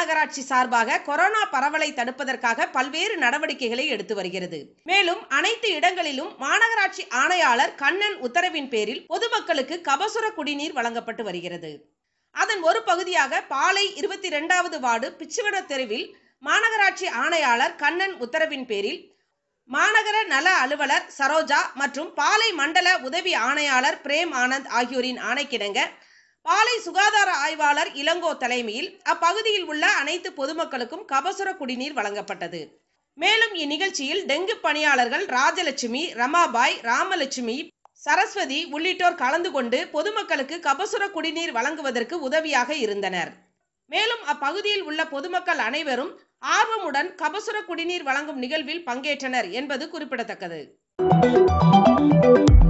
மாநகராட்சி சார்பாக கொரோனா பரவலை தடுப்பதற்காக பல்வேறு நடவடிக்கைகளை எடுத்து வருகிறது மேலும் அனைத்து இடங்களிலும் மாநகராட்சி ஆணையாளர் கண்ணன் உத்தரவின் பேரில் பொதுமக்களுக்கு கபசுர குடிநீர் வழங்கப்பட்டு வருகிறது அதன் ஒரு பகுதியாக பாலை இருபத்தி இரண்டாவது வார்டு பிச்சுவன தெருவில் மாநகராட்சி ஆணையாளர் கண்ணன் உத்தரவின் பேரில் மாநகர நல அலுவலர் சரோஜா மற்றும் பாலை மண்டல உதவி ஆணையாளர் பிரேம் ஆனந்த் ஆகியோரின் ஆணைக்கிணங்க பாலை சுகாதார ஆய்வாளர் இளங்கோ தலைமையில் அப்பகுதியில் உள்ள அனைத்து பொதுமக்களுக்கும் கபசுர குடிநீர் வழங்கப்பட்டது மேலும் இந்நிகழ்ச்சியில் டெங்கு பணியாளர்கள் ராஜலட்சுமி ரமாபாய் ராமலட்சுமி சரஸ்வதி உள்ளிட்டோர் கலந்து கொண்டு பொதுமக்களுக்கு கபசுர குடிநீர் வழங்குவதற்கு உதவியாக இருந்தனர் மேலும் அப்பகுதியில் உள்ள பொதுமக்கள் அனைவரும் ஆர்வமுடன் கபசுர குடிநீர் வழங்கும் நிகழ்வில் பங்கேற்றனர் என்பது குறிப்பிடத்தக்கது